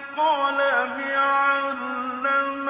بالقلم علم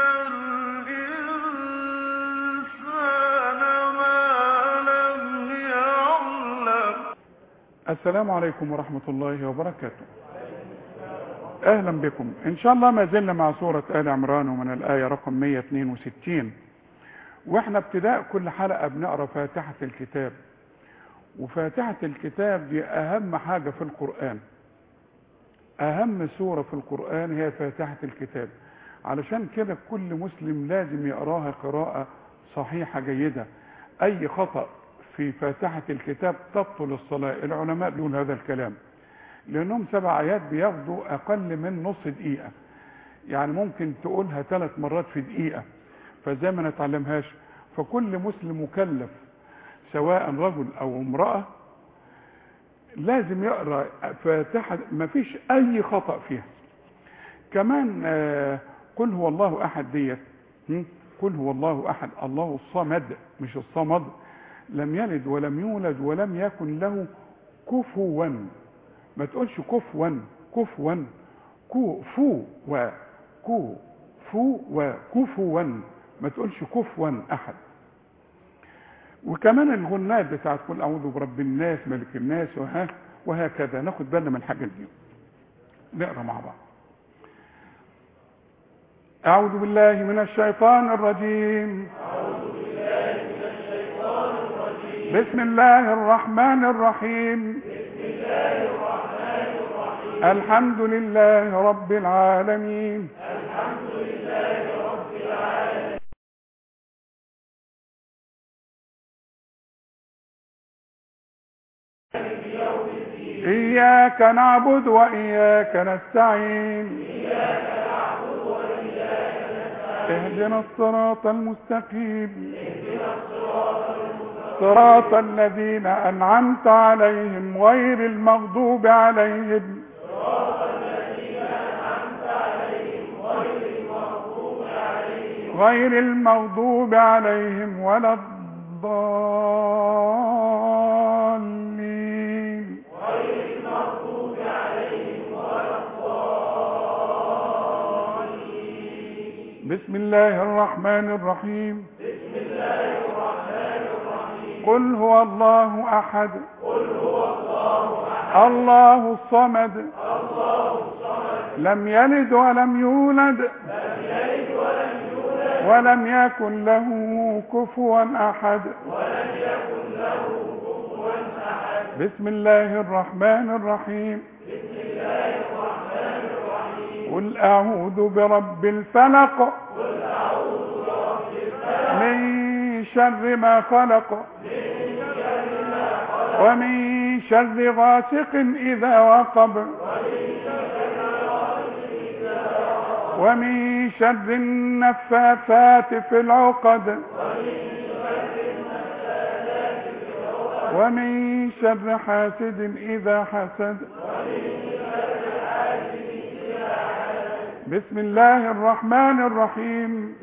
الإنسان ما لم يعلم السلام عليكم ورحمة الله وبركاته أهلا بكم إن شاء الله ما زلنا مع سورة آل عمران ومن الآية رقم 162 وإحنا ابتداء كل حلقة بنقرأ فاتحة الكتاب وفاتحة الكتاب دي أهم حاجة في القرآن أهم سورة في القرآن هي فاتحة الكتاب علشان كده كل مسلم لازم يقراها قراءة صحيحة جيدة أي خطأ في فاتحة الكتاب تبطل الصلاة العلماء بيقول هذا الكلام لأنهم سبع آيات بياخدوا أقل من نص دقيقة يعني ممكن تقولها ثلاث مرات في دقيقة فزي ما نتعلمهاش فكل مسلم مكلف سواء رجل أو امرأة لازم يقرأ فاتحة مفيش أي خطأ فيها كمان آه، قل هو الله أحد ديت هم؟ قل هو الله أحد الله الصمد مش الصمد لم يلد ولم يولد ولم يكن له كفوا ما تقولش كفوا كفوا كفو و كو فو وكفوا ما تقولش كفوا احد وكمان الغنات بتاعت قل اعوذ برب الناس ملك الناس وها وهكذا ناخد بالنا من الحاجات دي نقرا مع بعض اعوذ بالله من الشيطان الرجيم بسم الله الرحمن الرحيم الحمد لله رب العالمين إياك نعبد وإياك نستعين اهدنا الصراط المستقيم صراط الذين أنعمت عليهم غير المغضوب عليهم غير المغضوب عليهم ولا الضالين بسم الله الرحمن الرحيم قل هو الله احد الله الصمد لم يلد ولم يولد ولم يكن له كفوا احد بسم الله الرحمن الرحيم قل اعوذ برب الفلق من شر ما خلق ومن شر غاسق إذا وقب ومن شر النفاثات في العقد ومن شر حاسد إذا حسد بسم الله الرحمن الرحيم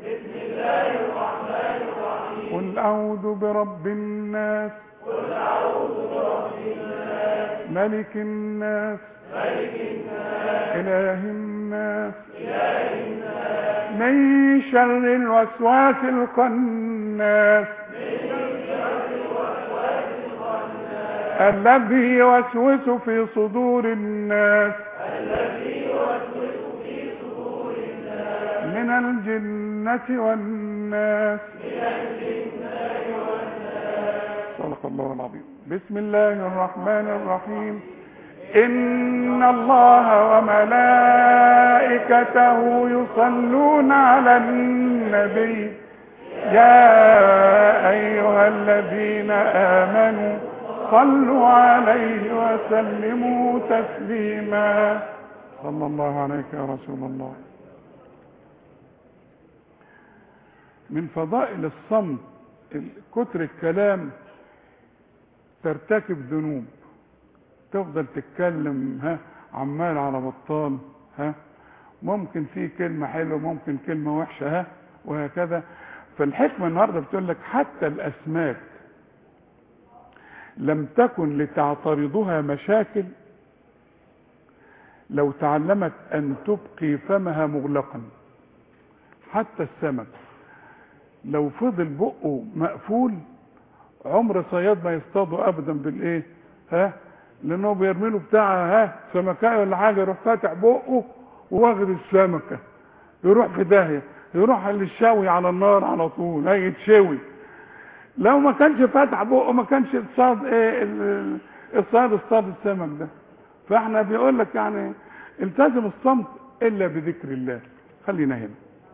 قل أعوذ برب الناس ملك الناس إله الناس من شر الوسواس الخناس الذي يوسوس في صدور الناس من الجنة والناس صدق الله العظيم بسم الله الرحمن الرحيم إن الله وملائكته يصلون على النبي يا أيها الذين آمنوا صلوا عليه وسلموا تسليما صلى الله عليك يا رسول الله من فضائل الصمت كتر الكلام ترتكب ذنوب تفضل تتكلم ها عمال على بطال ها ممكن في كلمة حلوة ممكن كلمة وحشة ها وهكذا فالحكمة النهاردة بتقول لك حتى الأسماك لم تكن لتعترضها مشاكل لو تعلمت ان تبقي فمها مغلقا حتى السمك لو فضل بقه مقفول عمر صياد ما يصطاده ابدا بالايه ها لانه بيرمي له بتاع ها سمكايه ولا حاجه يروح فاتح بقه واخد السمكه يروح في داهيه يروح للشوي على النار على طول هي يتشوي لو ما كانش فاتح بقه ما كانش اتصاد ايه ال- الصياد اصطاد السمك ده فاحنا بيقول لك يعني التزم الصمت الا بذكر الله خلينا هنا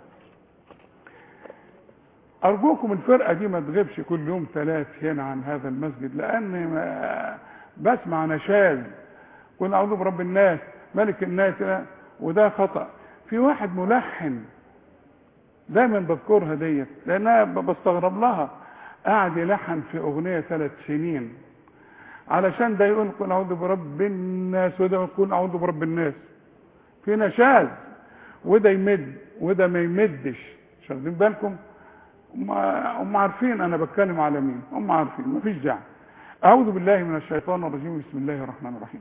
ارجوكم الفرقه دي ما تغيبش كل يوم ثلاث هنا عن هذا المسجد لان ما- بسمع نشاز قل اعوذ برب الناس ملك الناس وده خطا في واحد ملحن دايما بذكرها ديت لانها ب- بستغرب لها قاعد يلحن في اغنيه ثلاث سنين علشان ده يقول قل اعوذ برب الناس وده يقول اعوذ برب الناس في نشاز وده يمد وده ما يمدش مش واخدين بالكم هم هم عارفين انا بتكلم على مين هم عارفين مفيش داعي اعوذ بالله من الشيطان الرجيم بسم الله الرحمن الرحيم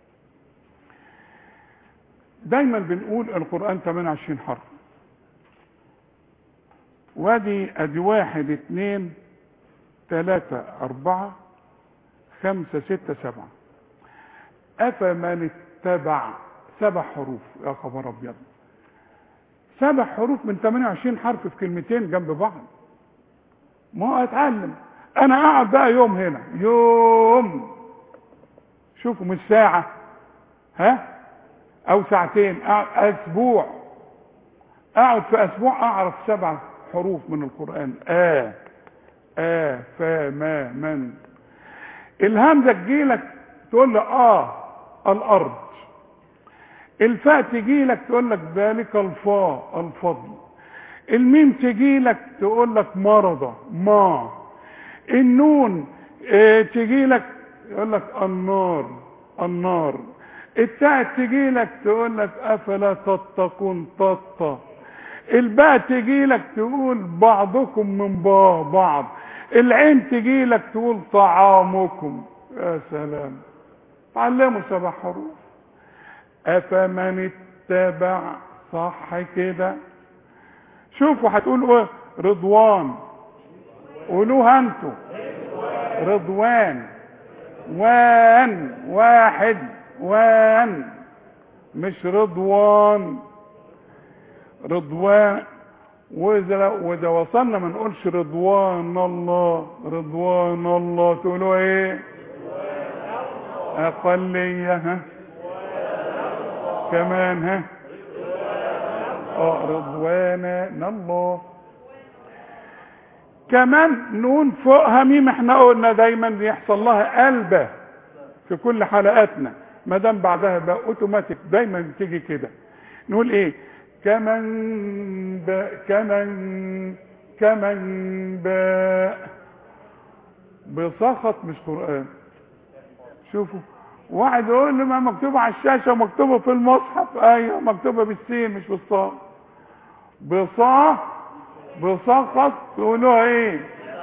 دايما بنقول القران 28 حرف وادي ادي واحد اتنين تلاتة اربعة خمسة ستة سبعة افمن اتبع سبع حروف يا خبر ابيض سبع حروف من 28 حرف في كلمتين جنب بعض ما هو اتعلم انا اقعد بقى يوم هنا يوم شوفوا مش ساعة ها او ساعتين أقعد اسبوع اقعد في اسبوع اعرف سبع حروف من القرآن آ آ فا ما من الهمزة تجيلك تقول لي اه الارض الفاء تجيلك تقول لك ذلك الفاء الفضل الميم تجيلك تقول لك مرضى ما النون اه تجيلك يقول لك النار النار التاء تجيلك تقول لك افلا تتقون تطا الباء تجيلك تقول بعضكم من با بعض العين تجيلك تقول طعامكم يا سلام تعلموا سبع حروف افمن اتبع صح كده شوفوا هتقولوا ايه رضوان قولوها انتوا رضوان وان واحد وان مش رضوان رضوان واذا واذا وصلنا ما نقولش رضوان الله رضوان الله تقولوا ايه اقليه ها كمان ها اه رضوانا الله كمان نون فوقها ميم احنا قلنا دايما بيحصل لها قلبه في كل حلقاتنا ما دام بعدها بقى اوتوماتيك دايما بتيجي كده نقول ايه كمن باء كمن كمن باء بسخط مش قران شوفوا واحد يقول لي ما مكتوبه على الشاشه ومكتوبه في المصحف ايوه مكتوبه بالسين مش بالصاد بصا بسخط تقولوها ايه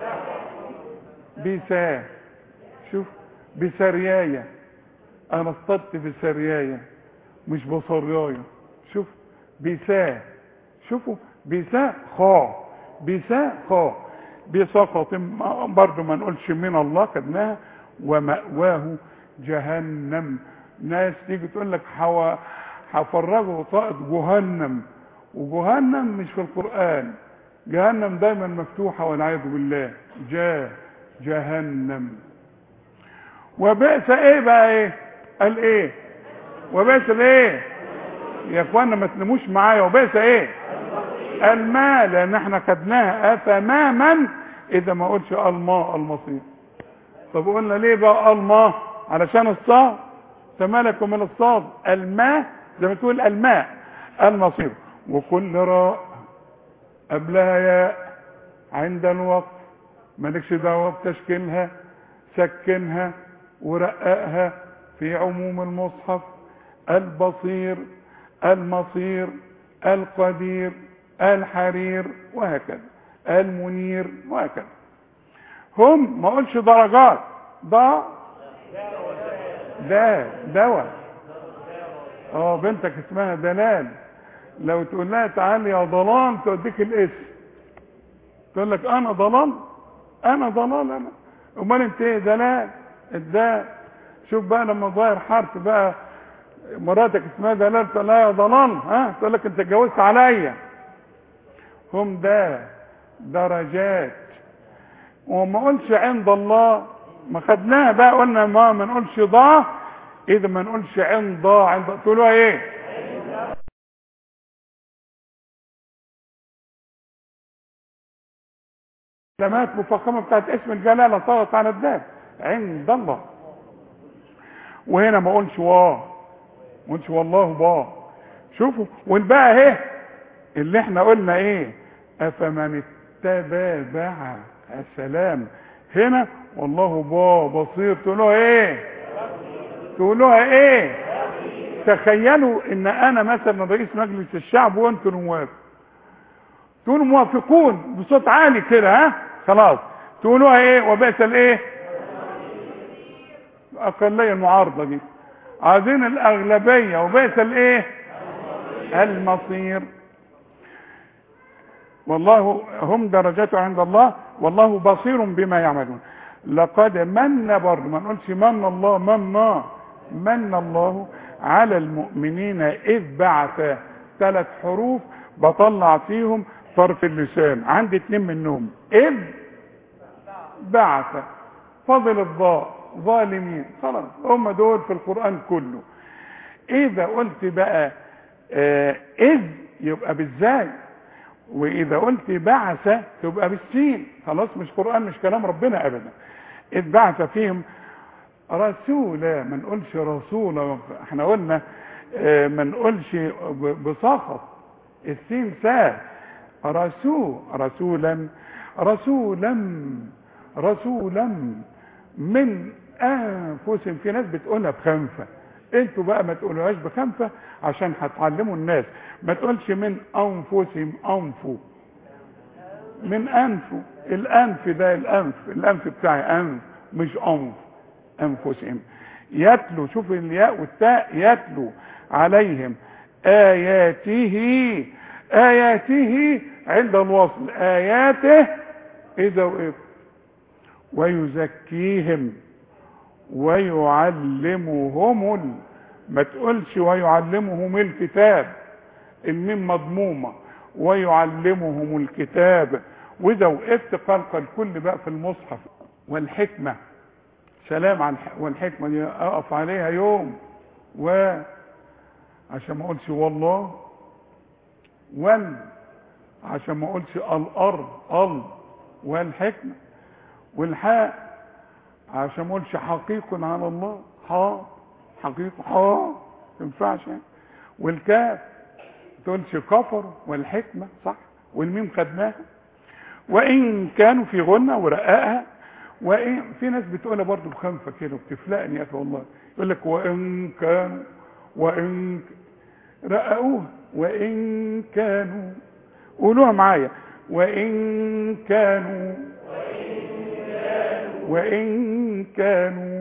بسا شوف بسريايه انا اصطدت بسريايه مش بصريايه شوف بسا شوفوا بسا خا بسا خا بسقط برضه ما نقولش من الله خدناها ومأواه جهنم ناس تيجي تقول لك حوا هفرجوا طاقة جهنم وجهنم مش في القرآن جهنم دايما مفتوحة والعياذ بالله جا جهنم وبئس ايه بقى ايه قال ايه وبئس الايه يا اخوانا ما تنموش معايا وبئس ايه الماء لان احنا خدناها افما من اذا ما قلتش الماء المصير طب قلنا ليه بقى الماء علشان الصاد تملكوا من الصاد الماء زي ما تقول الماء المصير وكل راء قبلها ياء عند الوقف مالكش دعوه بتشكيلها سكنها ورققها في عموم المصحف البصير المصير القدير الحرير وهكذا المنير وهكذا هم ما اقولش درجات ده ده دواء اه بنتك اسمها دلال لو تقول لها تعالي يا ضلال توديك الاسم تقول لك انا ضلال انا ضلال انا امال انت ايه دلال الدال شوف بقى لما ظاهر حرف بقى مراتك اسمها دلال تقول لها يا ضلال ها تقول لك انت اتجوزت عليا هم ده درجات وما قلش عند الله ما خدناها بقى قلنا ما ما نقولش ضا اذا ما نقولش عند عند تقولوها ايه علامات مفخمه بتاعت اسم الجلاله طغت على الدال عند الله وهنا ما اقولش واه ما اقولش والله با شوفوا والباقي اهي اللي احنا قلنا ايه افمن اتبع السلام هنا والله با بصير تقولوها ايه تقولوها ايه تخيلوا ان انا مثلا رئيس مجلس الشعب وانتم نواب تقولوا موافقون بصوت عالي كده ها خلاص تقولوها ايه وبئس الايه اقليه المعارضه دي عايزين الاغلبيه وبئس الايه المصير والله هم درجات عند الله والله بصير بما يعملون لقد من برضه ما نقولش من الله من من الله على المؤمنين اذ بعث ثلاث حروف بطلع فيهم طرف اللسان عندي اتنين منهم اذ بعث فضل الضاء ظالمين خلاص هم دول في القرآن كله اذا قلت بقى آه اذ يبقى بالزاي واذا قلت بعث تبقى بالسين خلاص مش قرآن مش كلام ربنا ابدا اذ بعث فيهم رسولا ما نقولش رسولا احنا قلنا اه ما نقولش بسخط السين سا رسول رسولا رسولا رسولا من انفسهم في ناس بتقولها بخنفه انتوا بقى ما تقولوهاش بخنفه عشان هتعلموا الناس ما تقولش من انفسهم انفو من انفو الانف ده الانف الانف بتاعي انف مش انف انفسهم يتلو شوف الياء والتاء يتلو عليهم اياته اياته عند الوصل اياته اذا وقف ويزكيهم ويعلمهم ال... ما تقولش ويعلمهم الكتاب الميم مضمومة ويعلمهم الكتاب واذا وقفت قلق الكل بقى في المصحف والحكمة سلام عن والحكمة دي اقف عليها يوم و عشان ما اقولش والله وال عشان ما اقولش الارض ال والحكمة والحاء عشان ما اقولش حقيق على الله حا حقيق حا تنفعش والكاف تقولش كفر والحكمة صح والميم خدناها وان كانوا في غنة ورقاقها وإن في ناس بتقولها برضه بخنفة كده وبتفلقني يا اخي والله يقول لك وان كانوا وان رققوها وان كانوا قولوها معايا وان كانوا وان كانوا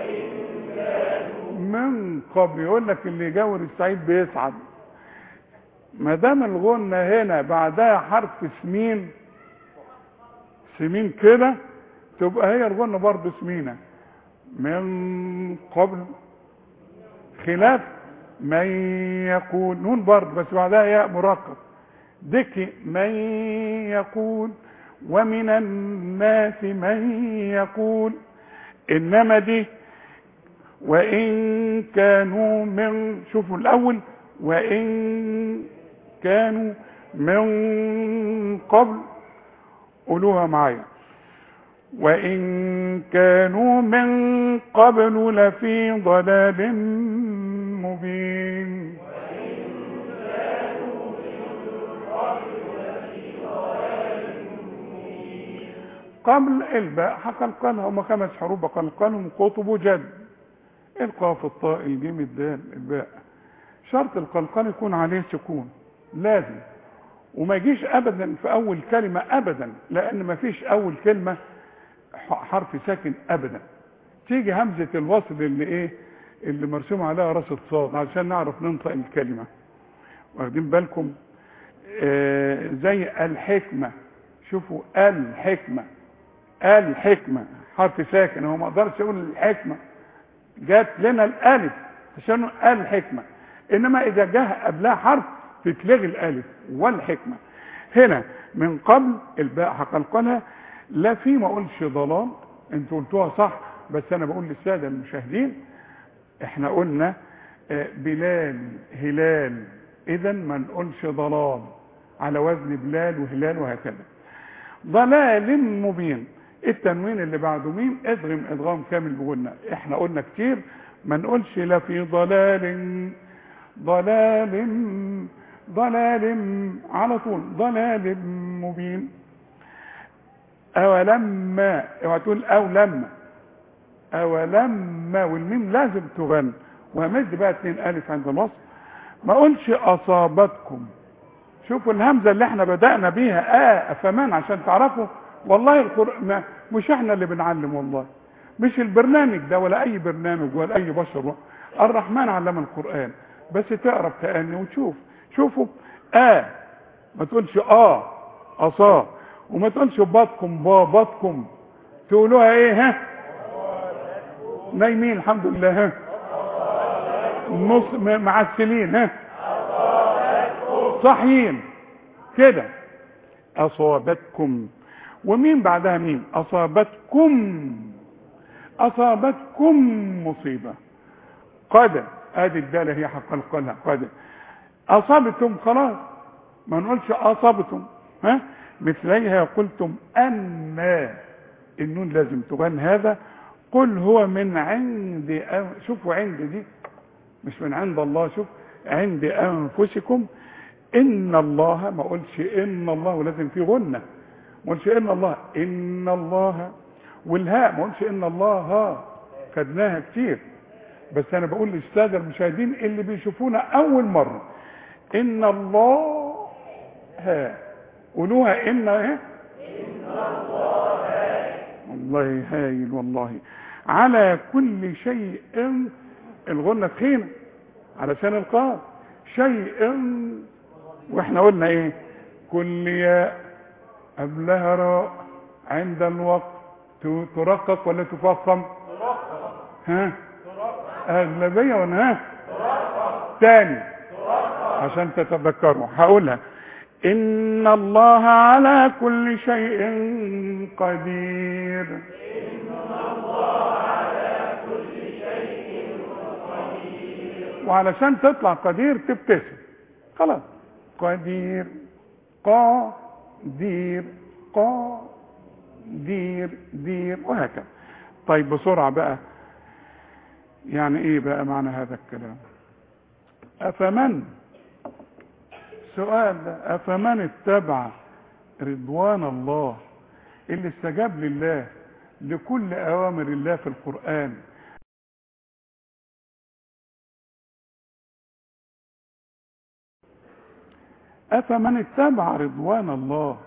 من قبل يقول لك اللي يجاور السعيد بيسعد ما دام الغنة هنا بعدها حرف سمين سمين كده تبقى هي الغنة برضه سمينة من قبل خلاف من يقول نون برضه بس بعدها ياء مرقق ذكي من يقول ومن الناس من يقول انما دي وان كانوا من شوفوا الاول وان كانوا من قبل قولوها معايا وإن كانوا من قبل لفي ضلال مبين قبل الباء هقلقلها هما خمس حروف بقلقلهم قطب جد القاف الطاء الجيم الدال الباء شرط القلقل يكون عليه سكون لازم وما يجيش ابدا في اول كلمه ابدا لان ما فيش اول كلمه حرف ساكن ابدا تيجي همزه الوصل اللي ايه اللي مرسوم عليها راس الصاد عشان نعرف ننطق الكلمة واخدين بالكم آه زي الحكمة شوفوا الحكمة الحكمة حرف ساكن هو ما اقدرش اقول الحكمة جات لنا الالف عشان الحكمة انما اذا جاء قبلها حرف تتلغي الالف والحكمة هنا من قبل الباء هقلقلها لا في ما اقولش ضلال انتوا قلتوها صح بس انا بقول للسادة المشاهدين احنا قلنا آه، بلال هلال اذا ما نقولش ضلال على وزن بلال وهلال وهكذا ضلال مبين التنوين اللي بعده ميم ادغم ادغام كامل بقولنا احنا قلنا كتير ما نقولش لا في ضلال ضلال ضلال على طول ضلال مبين اولما اوعى تقول او لما اولما والميم لازم تغن وهمد بقى اتنين الف عند الوصل ما اقولش اصابتكم شوفوا الهمزه اللي احنا بدانا بيها اه افمان عشان تعرفوا والله القران مش احنا اللي بنعلم والله مش البرنامج ده ولا اي برنامج ولا اي بشر الرحمن علم القران بس تقرا بتأني وتشوف شوفوا اه ما تقولش اه اصا وما تقولش بطكم بابطكم تقولوها ايه ها نايمين الحمد لله ها نص م- معسلين ها صاحيين كده اصابتكم ومين بعدها مين اصابتكم اصابتكم مصيبه قد ادي الداله هي حق القلها قد اصبتم خلاص ما نقولش اصبتم ها مثليها قلتم ان النون لازم تغن هذا قل هو من عند أن- شوفوا عند دي مش من عند الله شوف عند انفسكم ان الله ما اقولش ان الله ولازم في غنه ما اقولش ان الله ان الله والهاء ما اقولش ان الله ها خدناها كتير بس انا بقول للساده المشاهدين اللي بيشوفونا اول مره ان الله ها قولوها ان ايه والله هايل والله على كل شيء الغنة تخينة علشان القاف شيء واحنا قلنا ايه كل ياء قبلها راء عند الوقت ت- ترقق ولا تفخم ها اغلبيه ولا ها تاني عشان تتذكروا هقولها ان الله على كل شيء قدير وعلشان تطلع قدير تبتسم خلاص قدير قا دير قا دير دير وهكذا طيب بسرعة بقى يعني ايه بقى معنى هذا الكلام افمن سؤال ده افمن اتبع رضوان الله اللي استجاب لله لكل اوامر الله في القرآن أفمن اتبع رضوان الله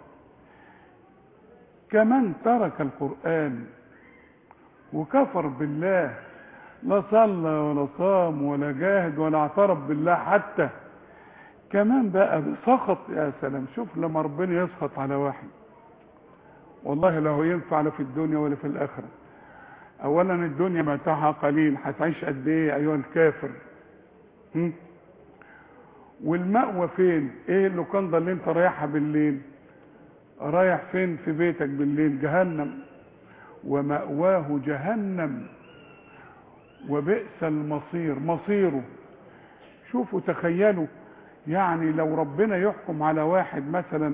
كمن ترك القرآن وكفر بالله لا صلى ولا صام ولا جاهد ولا اعترف بالله حتى كمان بقى سخط يا سلام شوف لما ربنا يسخط على واحد والله لا هو ينفع لا في الدنيا ولا في الآخرة أولا الدنيا متاعها قليل هتعيش قد إيه أيها الكافر هم؟ والمأوى فين ايه اللوكاندا اللي انت رايحها بالليل رايح فين في بيتك بالليل جهنم ومأواه جهنم وبئس المصير مصيره شوفوا تخيلوا يعني لو ربنا يحكم على واحد مثلا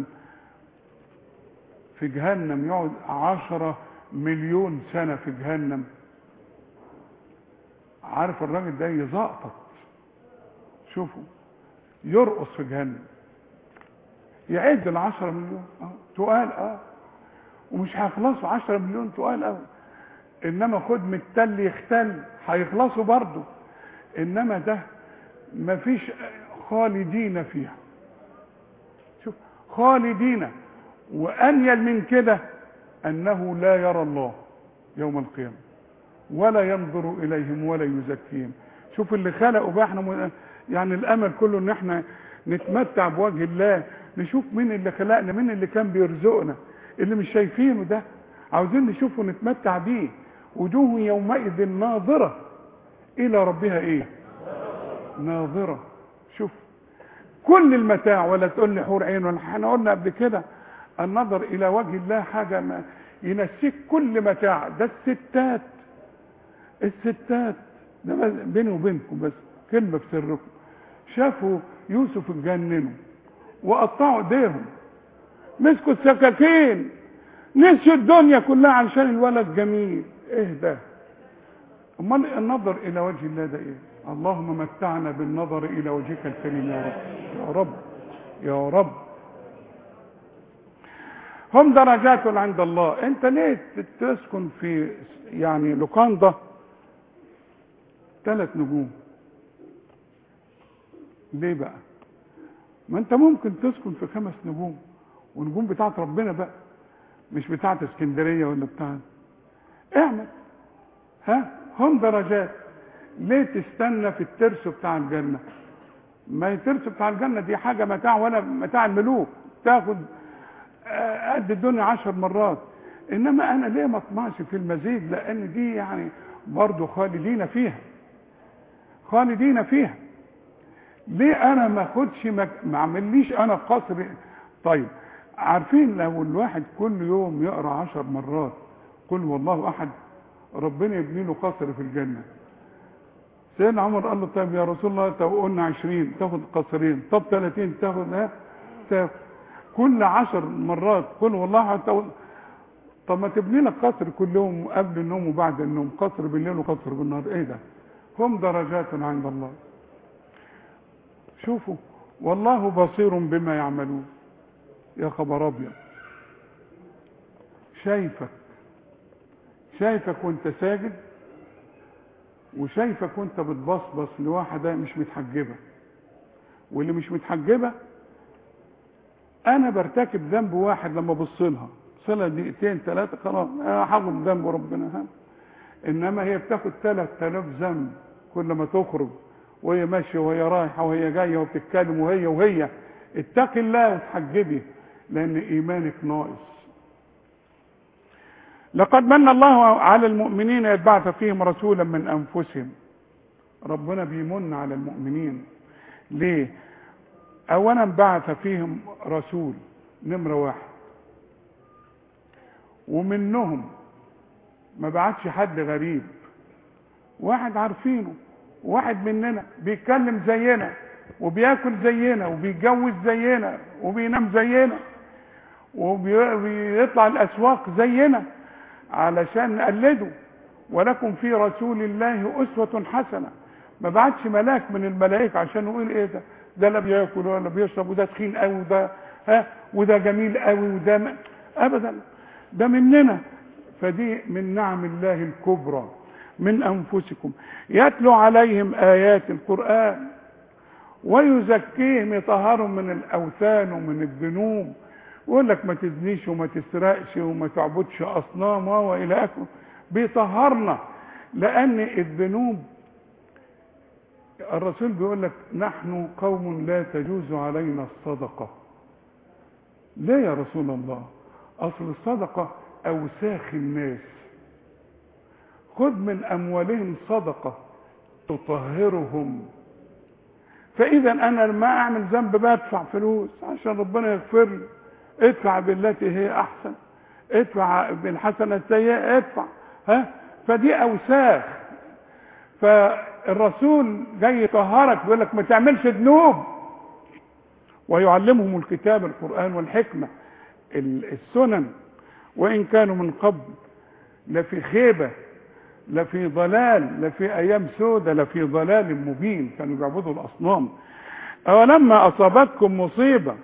في جهنم يقعد عشرة مليون سنة في جهنم عارف الراجل ده يزقطط شوفوا يرقص في جهنم يعد العشرة مليون اه تقال اه ومش هيخلصوا عشرة مليون تقال اه انما خد من التل يختل هيخلصوا برضه انما ده مفيش خالدين فيها شوف خالدين وانيل من كده انه لا يرى الله يوم القيامه ولا ينظر اليهم ولا يزكيهم شوف اللي خلقه بقى احنا م- يعني الامل كله ان احنا نتمتع بوجه الله نشوف مين اللي خلقنا مين اللي كان بيرزقنا اللي مش شايفينه ده عاوزين نشوفه نتمتع بيه وجوه يومئذ ناظرة الى ربها ايه ناظرة شوف كل المتاع ولا تقول لي حور عين ولا احنا قلنا قبل كده النظر الى وجه الله حاجة ما ينسيك كل متاع ده الستات الستات ده بس بيني وبينكم بس كلمة في سركم شافوا يوسف اتجننوا وقطعوا ايديهم مسكوا السكاكين نسيوا الدنيا كلها علشان الولد جميل ايه ده امال النظر الى وجه الله ده ايه اللهم متعنا بالنظر الى وجهك الكريم يا رب يا رب يا رب هم درجات عند الله انت ليه تسكن في يعني لوكاندا ثلاث نجوم ليه بقى ما انت ممكن تسكن في خمس نجوم ونجوم بتاعت ربنا بقى مش بتاعت اسكندريه ولا بتاعت اعمل ها هم درجات ليه تستنى في الترس بتاع الجنه ما الترس بتاع الجنه دي حاجه متاع ولا متاع الملوك تاخد آه، قد الدنيا عشر مرات انما انا ليه ما اطمعش في المزيد لان دي يعني برضه خالدين فيها خالدين فيها ليه انا ما اخدش ما ما اعمليش انا قصر طيب عارفين لو الواحد كل يوم يقرا عشر مرات قل والله احد ربنا يبني له قصر في الجنه سيدنا عمر قال له طيب يا رسول الله طب قلنا 20 تاخد قصرين طب 30 تاخد ها تاخد كل عشر مرات قل والله احد تاخد طب ما تبني لك قصر كل يوم قبل النوم وبعد النوم قصر بالليل وقصر بالنهار ايه ده هم درجات عند الله شوفوا والله بصير بما يعملون يا خبر ابيض شايفك شايفك وانت ساجد وشايفك وانت بتبصبص لواحده مش متحجبه واللي مش متحجبه انا برتكب ذنب واحد لما ابص لها صلة دقيقتين ثلاثه خلاص انا هاخد ذنب ربنا ها انما هي بتاخد 3000 ذنب كل ما تخرج وهي ماشيه وهي رايحه وهي جايه وبتتكلم وهي وهي اتقي الله وتحجبي لان ايمانك ناقص لقد من الله على المؤمنين إذ بعث فيهم رسولا من انفسهم ربنا بيمن على المؤمنين ليه اولا بعث فيهم رسول نمره واحد ومنهم ما بعتش حد غريب واحد عارفينه واحد مننا بيتكلم زينا وبياكل زينا وبيتجوز زينا وبينام زينا وبيطلع الاسواق زينا علشان نقلده ولكم في رسول الله اسوة حسنة ما بعتش ملاك من الملائكة عشان نقول ايه ده ده لا بياكل ولا بيشرب وده تخين قوي وده ها وده جميل قوي وده م... ابدا ده مننا فدي من نعم الله الكبرى من انفسكم يتلو عليهم ايات القران ويزكيهم يطهرهم من الاوثان ومن الذنوب ويقول لك ما تزنيش وما تسرقش وما تعبدش اصنام والى اخره بيطهرنا لان الذنوب الرسول بيقول لك نحن قوم لا تجوز علينا الصدقه ليه يا رسول الله اصل الصدقه اوساخ الناس خذ من اموالهم صدقه تطهرهم فاذا انا لما اعمل ذنب بدفع فلوس عشان ربنا يغفر لي ادفع بالتي هي احسن ادفع بالحسنه السيئه ادفع ها فدي اوساخ فالرسول جاي يطهرك بيقول لك ما تعملش ذنوب ويعلمهم الكتاب القران والحكمه السنن وان كانوا من قبل لفي خيبه لفي ضلال لفي ايام سودة لفي ضلال مبين كانوا بيعبدوا الاصنام اولما اصابتكم مصيبه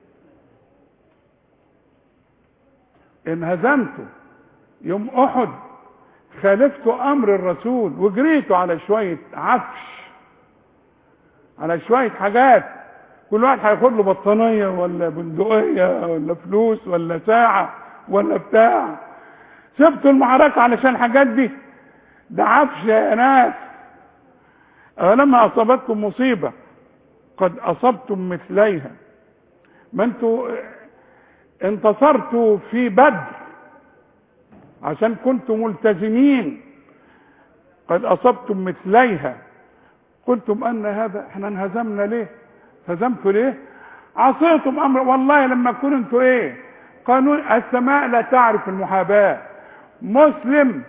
انهزمتوا يوم احد خالفتوا امر الرسول وجريتوا على شويه عفش على شويه حاجات كل واحد هياخد له بطانيه ولا بندقيه ولا فلوس ولا ساعه ولا بتاع سبتوا المعركه علشان الحاجات دي ده عفش يا ناس أولما أصابتكم مصيبة قد أصبتم مثليها ما انتوا انتصرتوا في بدر عشان كنتم ملتزمين قد أصبتم مثليها قلتم أن هذا احنا انهزمنا ليه هزمتوا ليه عصيتم أمر والله لما كنتوا ايه قانون السماء لا تعرف المحاباة مسلم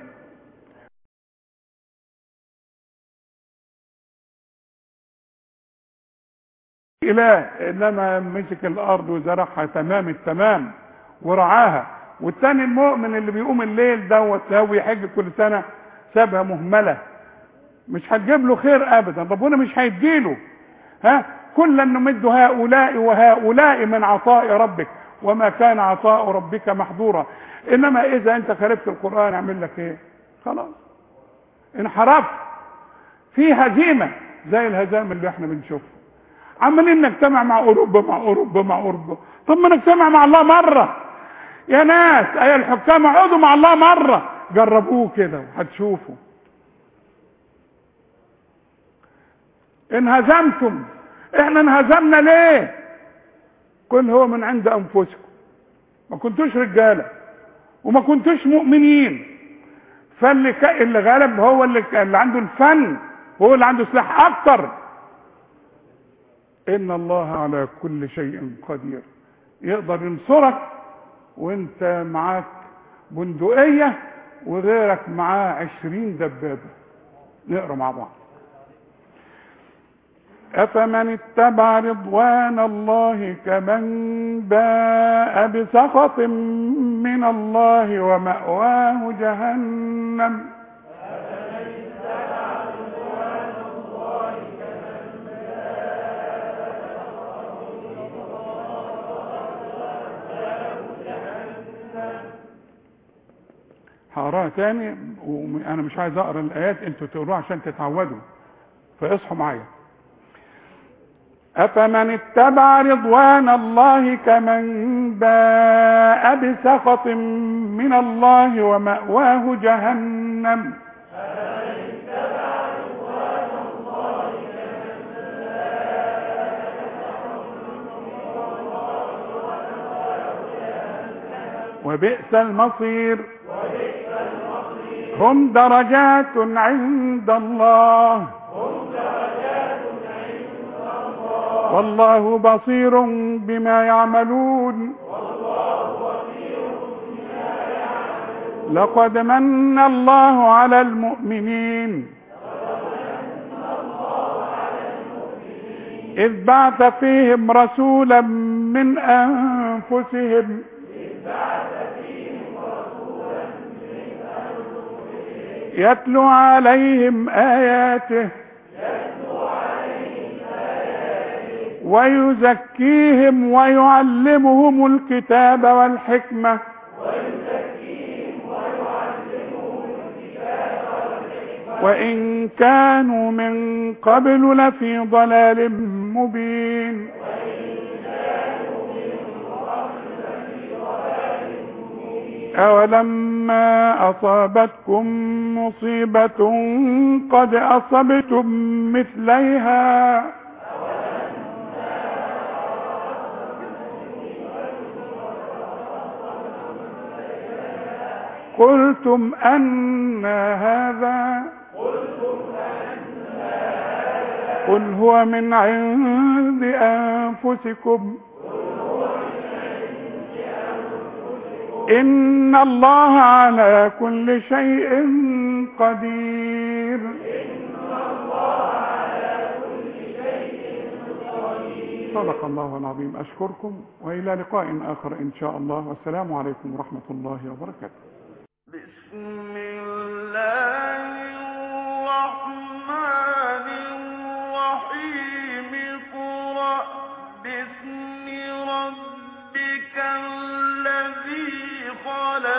إله إنما مسك الأرض وزرعها تمام التمام ورعاها والتاني المؤمن اللي بيقوم الليل دوت هو يحج كل سنة سابها مهملة مش هتجيب له خير أبدا ربنا مش هيديله ها كلا نمد هؤلاء وهؤلاء من عطاء ربك وما كان عطاء ربك محظورا انما اذا انت خالفت القران اعمل لك ايه خلاص انحرفت في هزيمه زي الهزائم اللي احنا بنشوفها عمالين نجتمع مع اوروبا مع اوروبا مع اوروبا طب ما نجتمع مع الله مره يا ناس ايها الحكام اقعدوا مع الله مره جربوه كده وهتشوفوا انهزمتم احنا انهزمنا ليه كل هو من عند انفسكم ما كنتوش رجاله وما كنتوش مؤمنين فاللي ك... اللي غلب هو اللي, ك... اللي عنده الفن هو اللي عنده سلاح اكتر ان الله على كل شيء قدير يقدر ينصرك وانت معاك بندقية وغيرك معاه عشرين دبابة نقرا مع بعض أفمن اتبع رضوان الله كمن باء بسخط من الله ومأواه جهنم هقراها تاني وانا مش عايز اقرا الايات انتوا تقروها عشان تتعودوا فاصحوا معايا أفمن اتبع رضوان الله كمن باء بسخط من الله ومأواه جهنم وبئس المصير هم درجات عند الله والله بصير بما يعملون لقد من الله على المؤمنين إذ بعث فيهم رسولا من أنفسهم يتلو عليهم آياته ويزكيهم ويعلمهم الكتاب والحكمة وإن كانوا من قبل لفي ضلال مبين أولما أصابتكم مصيبة قد أصبتم مثليها قلتم أن هذا قل هو من عند أنفسكم إن الله على كل شيء قدير صدق الله العظيم أشكركم وإلى لقاء آخر إن شاء الله والسلام عليكم ورحمة الله وبركاته بسم الله الرحمن الرحيم اقرأ باسم ربك الذي خلق